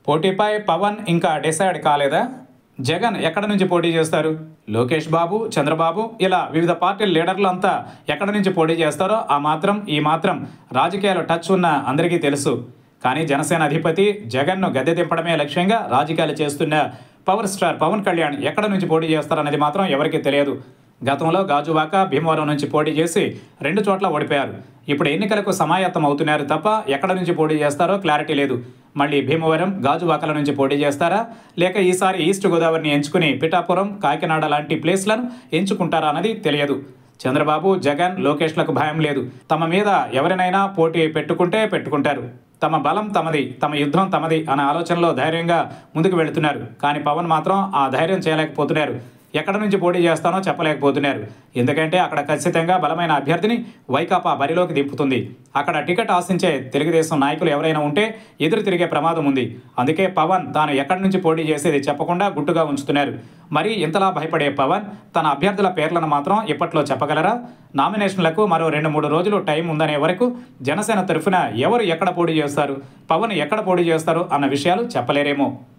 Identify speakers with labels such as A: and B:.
A: పోటీపై పవన్ ఇంకా డిసైడ్ కాలేదా జగన్ ఎక్కడ నుంచి పోటీ చేస్తారు లోకేష్ బాబు చంద్రబాబు ఇలా వివిధ పార్టీల లీడర్లు అంతా ఎక్కడ నుంచి పోటీ చేస్తారో ఆ మాత్రం ఈ మాత్రం రాజకీయాలు టచ్ ఉన్న అందరికీ తెలుసు కానీ జనసేన అధిపతి జగన్ను గద్దె దింపడమే లక్ష్యంగా రాజకీయాలు చేస్తున్న పవర్ స్టార్ పవన్ కళ్యాణ్ ఎక్కడ నుంచి పోటీ చేస్తారనేది మాత్రం ఎవరికీ తెలియదు గతంలో గాజువాక భీమవరం నుంచి పోటీ చేసి రెండు చోట్ల ఓడిపోయారు ఇప్పుడు ఎన్నికలకు సమాయత్తం అవుతున్నారు తప్ప ఎక్కడ నుంచి పోటీ చేస్తారో క్లారిటీ లేదు మళ్ళీ భీమవరం గాజువాకల నుంచి పోటీ చేస్తారా లేక ఈసారి ఈస్ట్ గోదావరిని ఎంచుకుని పిఠాపురం కాకినాడ లాంటి ప్లేస్లను ఎంచుకుంటారా అన్నది తెలియదు చంద్రబాబు జగన్ లోకేష్లకు భయం లేదు తమ మీద ఎవరినైనా పోటీ పెట్టుకుంటే పెట్టుకుంటారు తమ బలం తమది తమ యుద్ధం తమది అనే ఆలోచనలో ధైర్యంగా ముందుకు వెళుతున్నారు కానీ పవన్ మాత్రం ఆ ధైర్యం చేయలేకపోతున్నారు ఎక్కడ నుంచి పోటీ చేస్తానో చెప్పలేకపోతున్నారు ఎందుకంటే అక్కడ ఖచ్చితంగా బలమైన అభ్యర్థిని వైకాపా బరిలోకి దింపుతుంది అక్కడ టికెట్ ఆశించే తెలుగుదేశం నాయకులు ఎవరైనా ఉంటే ఎదురు తిరిగే ప్రమాదం ఉంది అందుకే పవన్ తాను ఎక్కడి నుంచి పోటీ చేసేది చెప్పకుండా గుట్టుగా ఉంచుతున్నారు మరి ఇంతలా భయపడే పవన్ తన అభ్యర్థుల పేర్లను మాత్రం ఇప్పట్లో చెప్పగలరా నామినేషన్లకు మరో రెండు మూడు రోజులు టైం ఉందనే వరకు జనసేన తరఫున ఎవరు ఎక్కడ పోటీ చేస్తారు పవన్ ఎక్కడ పోటీ చేస్తారు అన్న విషయాలు చెప్పలేరేమో